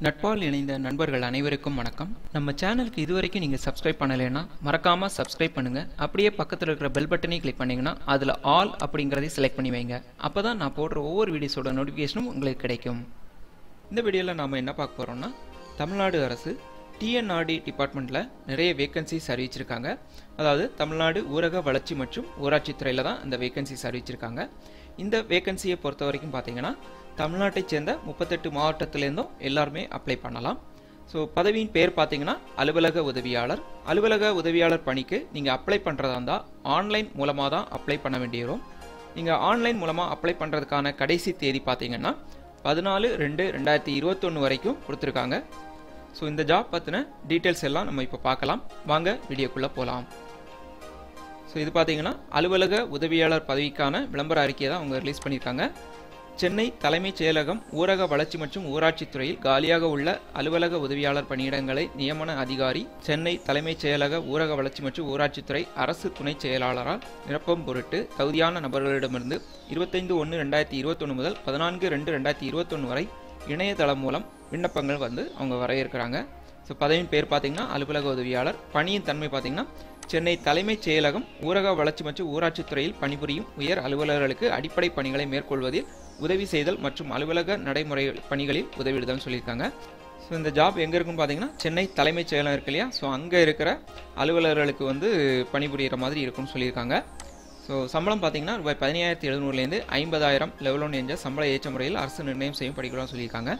நட்பால் இணைந்த நண்பர்கள் அனைவருக்கும் வணக்கம் நம்ம சேனலுக்கு இதுவரைக்கும் நீங்கள் சப்ஸ்கிரைப் பண்ணலைன்னா மறக்காமல் சப்ஸ்கிரைப் பண்ணுங்கள் அப்படியே பக்கத்தில் இருக்கிற பெல் பட்டனையும் கிளிக் பண்ணிங்கன்னா அதில் ஆல் அப்படிங்கிறதையும் செலக்ட் பண்ணி வைங்க அப்போ தான் நான் போடுற ஒவ்வொரு வீடியோஸோட நோட்டிஃபிகேஷனும் உங்களுக்கு கிடைக்கும் இந்த வீடியோவில் நாம் என்ன பார்க்க போகிறோம்னா தமிழ்நாடு அரசு டிஎன்ஆர்டி டிபார்ட்மெண்ட்டில் நிறைய வேகன்சிஸ் அறிவிச்சிருக்காங்க அதாவது தமிழ்நாடு ஊரக வளர்ச்சி மற்றும் ஊராட்சித்துறையில் தான் இந்த வேகன்சிஸ் அறிவிச்சிருக்காங்க இந்த வேகன்சியை பொறுத்த வரைக்கும் பார்த்தீங்கன்னா தமிழ்நாட்டைச் சேர்ந்த முப்பத்தெட்டு மாவட்டத்திலேருந்தும் எல்லாருமே அப்ளை பண்ணலாம் ஸோ பதவியின் பேர் பார்த்தீங்கன்னா அலுவலக உதவியாளர் அலுவலக உதவியாளர் பணிக்கு நீங்கள் அப்ளை பண்ணுறதா இருந்தால் ஆன்லைன் மூலமாக தான் அப்ளை பண்ண வேண்டியிருக்கும் நீங்கள் ஆன்லைன் மூலமாக அப்ளை பண்ணுறதுக்கான கடைசி தேதி பார்த்தீங்கன்னா பதினாலு ரெண்டு ரெண்டாயிரத்தி இருபத்தொன்று வரைக்கும் கொடுத்துருக்காங்க ஸோ இந்த ஜாப் பற்றின டீட்டெயில்ஸ் எல்லாம் நம்ம இப்போ பார்க்கலாம் வாங்க வீடியோக்குள்ளே போகலாம் ஸோ இது பார்த்தீங்கன்னா அலுவலக உதவியாளர் பதவிக்கான விளம்பர அறிக்கையை தான் அவங்க ரிலீஸ் பண்ணியிருக்காங்க சென்னை தலைமைச் செயலகம் ஊரக வளர்ச்சி மற்றும் ஊராட்சித் துறையில் காலியாக உள்ள அலுவலக உதவியாளர் பணியிடங்களை நியமன அதிகாரி சென்னை தலைமைச் செயலக ஊரக வளர்ச்சி மற்றும் ஊராட்சித்துறை அரசு துணைச் செயலாளரால் நிரப்பும் பொருட்டு தகுதியான நபர்களிடமிருந்து இருபத்தைந்து ஒன்று ரெண்டாயிரத்தி இருபத்தொன்று முதல் பதினான்கு ரெண்டு ரெண்டாயிரத்தி இருபத்தொன்று வரை இணையதளம் மூலம் விண்ணப்பங்கள் வந்து அவங்க வரையிருக்கிறாங்க ஸோ பதவியின் பேர் பார்த்தீங்கன்னா அலுவலக உதவியாளர் பணியின் தன்மை பார்த்தீங்கன்னா சென்னை தலைமைச் செயலகம் ஊரக வளர்ச்சி மற்றும் ஊராட்சித்துறையில் பணிபுரியும் உயர் அலுவலர்களுக்கு அடிப்படை பணிகளை மேற்கொள்வதில் உதவி செய்தல் மற்றும் அலுவலக நடைமுறை பணிகளில் உதவிடுதல் சொல்லியிருக்காங்க ஸோ இந்த ஜாப் எங்கே இருக்குன்னு பார்த்தீங்கன்னா சென்னை தலைமைச் செயலகம் இருக்கு இல்லையா ஸோ அங்கே இருக்கிற அலுவலர்களுக்கு வந்து பணிபுரிகிற மாதிரி இருக்கும்னு சொல்லியிருக்காங்க ஸோ சம்பளம் பார்த்தீங்கன்னா ரூபாய் பதினாயிரத்தி எழுநூறுலேருந்து ஐம்பதாயிரம் லெவல் ஒன் என்ற சம்பள ஏற்ற முறையில் அரசு நிர்ணயம் செய்யும் படிக்கலாம் சொல்லியிருக்காங்க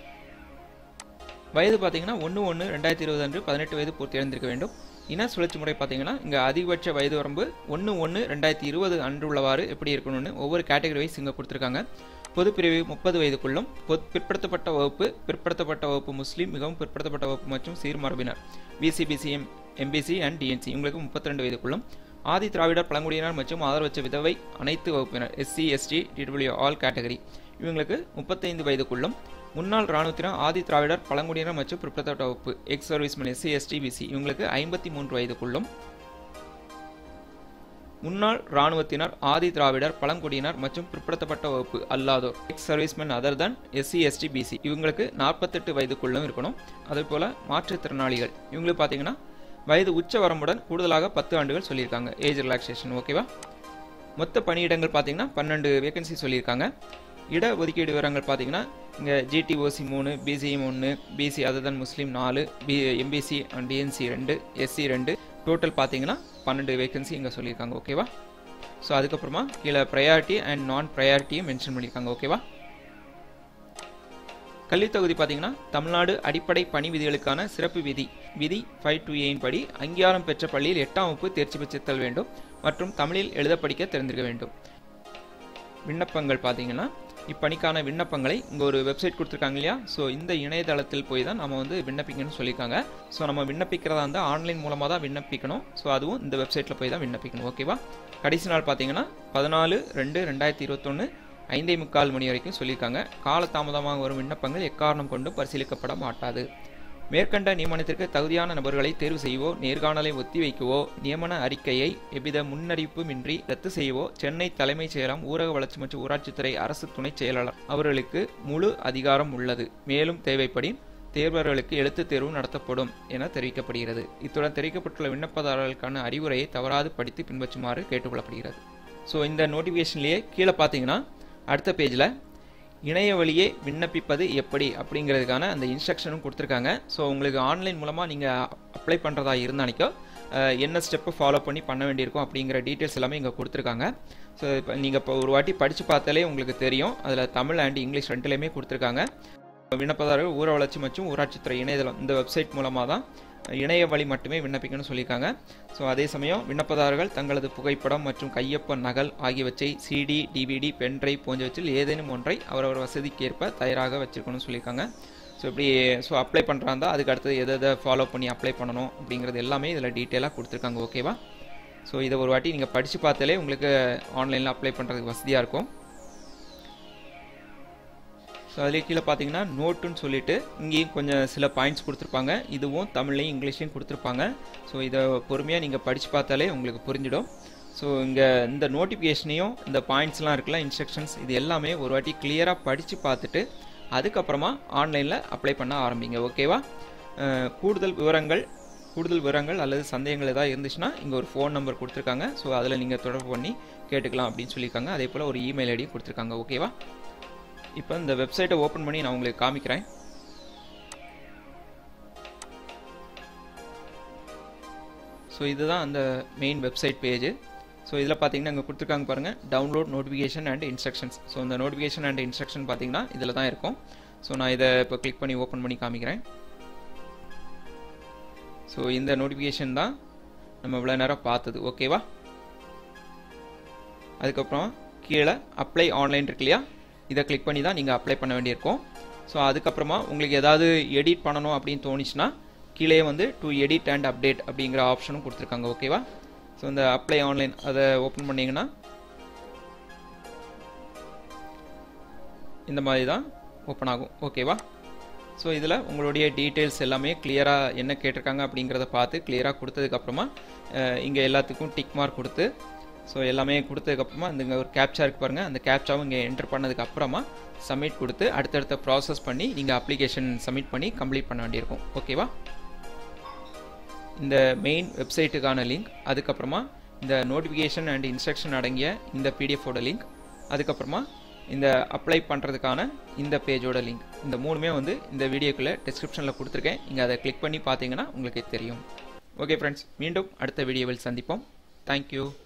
வயது பார்த்தீங்கன்னா ஒன்று ஒன்று ரெண்டாயிரத்தி இருபது அன்று பதினெட்டு வயது பூர்த்தி அடைந்திருக்க வேண்டும் இன சுழற்சி முறை பார்த்தீங்கன்னா இங்கே அதிகபட்ச வயது வரம்பு ஒன்று ஒன்று ரெண்டாயிரத்தி இருபது அன்று உள்ளவாறு எப்படி இருக்கணும்னு ஒவ்வொரு கேட்டகரி வைஸ் இங்கே கொடுத்துருக்காங்க பொதுப்பிரிவு முப்பது வயதுக்குள்ளும் பொது பிற்படுத்தப்பட்ட வகுப்பு பிற்படுத்தப்பட்ட வகுப்பு முஸ்லீம் மிகவும் பிற்படுத்தப்பட்ட வகுப்பு மற்றும் சீர்மரபினர் பிசிபிசிஎம் எம்பிசி அண்ட் டிஎன்சி இவங்களுக்கு முப்பத்தி ரெண்டு வயதுக்குள்ளும் ஆதி திராவிடர் பழங்குடியினர் மற்றும் ஆதரவற்ற விதவை அனைத்து வகுப்பினர் SC ST DW all category இவங்களுக்கு முப்பத்தைந்து வயதுக்குள்ளும் முன்னாள் இராணுவத்தினர் ஆதி திராவிடர் பழங்குடியினர் மற்றும் பிற்படுத்தப்பட்ட வகுப்பு ex serviceman SC ST BC இவங்களுக்கு ஐம்பத்தி மூன்று வயதுக்குள்ளும் முன்னாள் இராணுவத்தினர் ஆதி திராவிடர் பழங்குடியினர் மற்றும் பிற்படுத்தப்பட்ட வகுப்பு அல்லாதோர் ex serviceman other than SC ST BC இவங்களுக்கு நாற்பத்தெட்டு வயதுக்குள்ளும் இருக்கணும் அதே போல் மாற்றுத்திறனாளிகள் இவங்களுக்கு பார்த்தீங்கன்னா வயது உச்ச வரம்புடன் கூடுதலாக பத்து ஆண்டுகள் சொல்லியிருக்காங்க ஏஜ் ரிலாக்ஸேஷன் ஓகேவா மொத்த பணியிடங்கள் பார்த்தீங்கன்னா பன்னெண்டு வேகன்சி சொல்லியிருக்காங்க இட ஒதுக்கீடு விவரங்கள் பார்த்தீங்கன்னா இங்கே ஜிடிஓசி மூணு பிசிஎம் ஒன்று பிசி அதர் தன் முஸ்லீம் நாலு பி எம்பிசி அண்ட் டிஎன்சி ரெண்டு எஸ்சி ரெண்டு டோட்டல் பார்த்தீங்கன்னா பன்னெண்டு வேகன்சி இங்கே சொல்லியிருக்காங்க ஓகேவா ஸோ அதுக்கப்புறமா கீழே ப்ரையாரிட்டி அண்ட் நான் ப்ரையாரிட்டியும் மென்ஷன் பண்ணியிருக்காங்க ஓகேவா கல்வித் தொகுதி பார்த்தீங்கன்னா தமிழ்நாடு அடிப்படை பணி விதிகளுக்கான சிறப்பு விதி விதி ஃபைவ் டூ ஏயின் படி அங்கீகாரம் பெற்ற பள்ளியில் எட்டாம் வகுப்பு தேர்ச்சி பெற்றிருத்தல் வேண்டும் மற்றும் தமிழில் எழுத படிக்க தெரிந்திருக்க வேண்டும் விண்ணப்பங்கள் பார்த்தீங்கன்னா இப்பணிக்கான விண்ணப்பங்களை இங்கே ஒரு வெப்சைட் கொடுத்துருக்காங்க இல்லையா ஸோ இந்த இணையதளத்தில் போய் தான் நம்ம வந்து விண்ணப்பிக்கணும்னு சொல்லியிருக்காங்க ஸோ நம்ம விண்ணப்பிக்கிறதா இருந்தால் ஆன்லைன் மூலமாக தான் விண்ணப்பிக்கணும் ஸோ அதுவும் இந்த வெப்சைட்டில் போய் தான் விண்ணப்பிக்கணும் ஓகேவா கடைசி நாள் பார்த்தீங்கன்னா பதினாலு ரெண்டு ரெண்டாயிரத்தி இருபத்தொன்று ஐந்தே முக்கால் மணி வரைக்கும் சொல்லியிருக்காங்க காலதாமதமாக வரும் விண்ணப்பங்கள் எக்காரணம் கொண்டு பரிசீலிக்கப்பட மாட்டாது மேற்கண்ட நியமனத்திற்கு தகுதியான நபர்களை தேர்வு செய்யவோ நேர்காணலை ஒத்திவைக்கவோ நியமன அறிக்கையை எவ்வித முன்னறிவிப்புமின்றி ரத்து செய்யவோ சென்னை தலைமைச் செயலம் ஊரக வளர்ச்சி மற்றும் ஊராட்சித்துறை அரசு துணைச் செயலாளர் அவர்களுக்கு முழு அதிகாரம் உள்ளது மேலும் தேவைப்படி தேர்வர்களுக்கு எழுத்துத் தேர்வு நடத்தப்படும் என தெரிவிக்கப்படுகிறது இத்துடன் தெரிவிக்கப்பட்டுள்ள விண்ணப்பதாரர்களுக்கான அறிவுரையை தவறாது படித்து பின்பற்றுமாறு கேட்டுக்கொள்ளப்படுகிறது ஸோ இந்த நோட்டிஃபிகேஷன்லேயே கீழே பார்த்தீங்கன்னா அடுத்த பேஜில் இணைய வழியே விண்ணப்பிப்பது எப்படி அப்படிங்கிறதுக்கான அந்த இன்ஸ்ட்ரக்ஷனும் கொடுத்துருக்காங்க ஸோ உங்களுக்கு ஆன்லைன் மூலமாக நீங்கள் அப்ளை பண்ணுறதா இருந்தானிக்கோ என்ன ஸ்டெப்பு ஃபாலோ பண்ணி பண்ண வேண்டியிருக்கும் அப்படிங்கிற டீட்டெயில்ஸ் எல்லாமே இங்கே கொடுத்துருக்காங்க ஸோ இப்போ நீங்கள் இப்போ ஒரு வாட்டி படித்து பார்த்தாலே உங்களுக்கு தெரியும் அதில் தமிழ் அண்ட் இங்கிலீஷ் ரெண்டுலேயுமே கொடுத்துருக்காங்க விண்ணப்பதாரர்கள் ஊர வளர்ச்சி மற்றும் ஊராட்சித்துறை இணையதளம் இந்த வெப்சைட் மூலமாக தான் இணைய வழி மட்டுமே விண்ணப்பிக்கணும்னு சொல்லியிருக்காங்க ஸோ அதே சமயம் விண்ணப்பதாரர்கள் தங்களது புகைப்படம் மற்றும் கையொப்ப நகல் ஆகியவற்றை சிடி டிவிடி பென்ட்ரைவ் போன்றவற்றில் ஏதேனும் ஒன்றை அவரவர் வசதிக்கேற்ப தயாராக வச்சிருக்கணும்னு சொல்லியிருக்காங்க ஸோ இப்படி ஸோ அப்ளை பண்ணுறாந்தா அதுக்கு அடுத்தது எதை எதை ஃபாலோ பண்ணி அப்ளை பண்ணணும் அப்படிங்கிறது எல்லாமே இதில் டீட்டெயிலாக கொடுத்துருக்காங்க ஓகேவா ஸோ இதை ஒரு வாட்டி நீங்கள் படித்து பார்த்தாலே உங்களுக்கு ஆன்லைனில் அப்ளை பண்ணுறதுக்கு வசதியாக இருக்கும் ஸோ அதிலே கீழே பார்த்தீங்கன்னா நோட்டுன்னு சொல்லிட்டு இங்கேயும் கொஞ்சம் சில பாயிண்ட்ஸ் கொடுத்துருப்பாங்க இதுவும் தமிழ்லையும் இங்கிலீஷ்லையும் கொடுத்துருப்பாங்க ஸோ இதை பொறுமையாக நீங்கள் படித்து பார்த்தாலே உங்களுக்கு புரிஞ்சிடும் ஸோ இங்கே இந்த நோட்டிஃபிகேஷனையும் இந்த பாயிண்ட்ஸ்லாம் இருக்குல்ல இன்ஸ்ட்ரக்ஷன்ஸ் இது எல்லாமே ஒரு வாட்டி கிளியராக படித்து பார்த்துட்டு அதுக்கப்புறமா ஆன்லைனில் அப்ளை பண்ண ஆரம்பிங்க ஓகேவா அஹ், கூடுதல் விவரங்கள் கூடுதல் விவரங்கள் அல்லது சந்தேகங்கள் ஏதாவது இருந்துச்சுன்னா இங்கே ஒரு ஃபோன் நம்பர் கொடுத்துருக்காங்க ஸோ அதில் நீங்கள் தொடர்பு பண்ணி கேட்டுக்கலாம் அப்படின்னு சொல்லியிருக்காங்க அதே போல் ஒரு இமெயில் ஐடியும் கொடுத்துருக்காங்க ஓகேவா இப்போ இந்த வெப்சைட்டை ஓப்பன் பண்ணி நான் உங்களுக்கு காமிக்கிறேன் ஸோ இதுதான் அந்த மெயின் வெப்சைட் பேஜ் ஸோ இதில் பார்த்தீங்கன்னா இங்கே கொடுத்துருக்காங்க பாருங்கள் download notification and instructions so இந்த நோட்டிஃபிகேஷன் அண்ட் இன்ஸ்ட்ரக்ஷன் பார்த்தீங்கன்னா இதில் தான் இருக்கும் ஸோ நான் இதை இப்போ கிளிக் பண்ணி ஓப்பன் பண்ணி காமிக்கிறேன் ஸோ இந்த நோட்டிஃபிகேஷன் தான் நம்ம இவ்வளோ நேரம் பார்த்தது ஓகேவா அதுக்கப்புறம் கீழே அப்ளை ஆன்லைன் இருக்கு இல்லையா இதை கிளிக் பண்ணி தான் நீங்கள் அப்ளை பண்ண வேண்டியிருக்கும் ஸோ அதுக்கப்புறமா உங்களுக்கு ஏதாவது எடிட் பண்ணணும் அப்படின்னு தோணுச்சுன்னா கீழே வந்து டு எடிட் அண்ட் அப்டேட் அப்படிங்கிற ஆப்ஷனும் கொடுத்துருக்காங்க ஓகேவா ஸோ இந்த அப்ளை ஆன்லைன் அதை ஓப்பன் பண்ணிங்கன்னா இந்த மாதிரி தான் ஓப்பன் ஆகும் ஓகேவா ஸோ இதில் உங்களுடைய டீட்டெயில்ஸ் எல்லாமே கிளியராக என்ன கேட்டிருக்காங்க அப்படிங்கிறத பார்த்து கிளியராக கொடுத்ததுக்கப்புறமா இங்கே எல்லாத்துக்கும் டிக் மார்க் கொடுத்து ஸோ எல்லாமே கொடுத்ததுக்கப்புறமா இந்த இங்கே ஒரு கேப்சா இருக்கு பாருங்கள் அந்த கேப்சாவும் இங்கே என்டர் பண்ணதுக்கு அப்புறமா சப்மிட் கொடுத்து அடுத்தடுத்த ப்ராசஸ் பண்ணி நீங்கள் அப்ளிகேஷன் சப்மிட் பண்ணி கம்ப்ளீட் பண்ண வேண்டியிருக்கும் ஓகேவா இந்த மெயின் வெப்சைட்டுக்கான லிங்க் அதுக்கப்புறமா இந்த நோட்டிஃபிகேஷன் அண்ட் இன்ஸ்ட்ரக்ஷன் அடங்கிய இந்த பிடிஎஃபோட லிங்க் அதுக்கப்புறமா இந்த அப்ளை பண்ணுறதுக்கான இந்த பேஜோட லிங்க் இந்த மூணுமே வந்து இந்த வீடியோக்குள்ளே டிஸ்கிரிப்ஷனில் கொடுத்துருக்கேன் நீங்கள் அதை கிளிக் பண்ணி பார்த்தீங்கன்னா உங்களுக்கு தெரியும் ஓகே ஃப்ரெண்ட்ஸ் மீண்டும் அடுத்த வீடியோவில் சந்திப்போம் தேங்க்யூ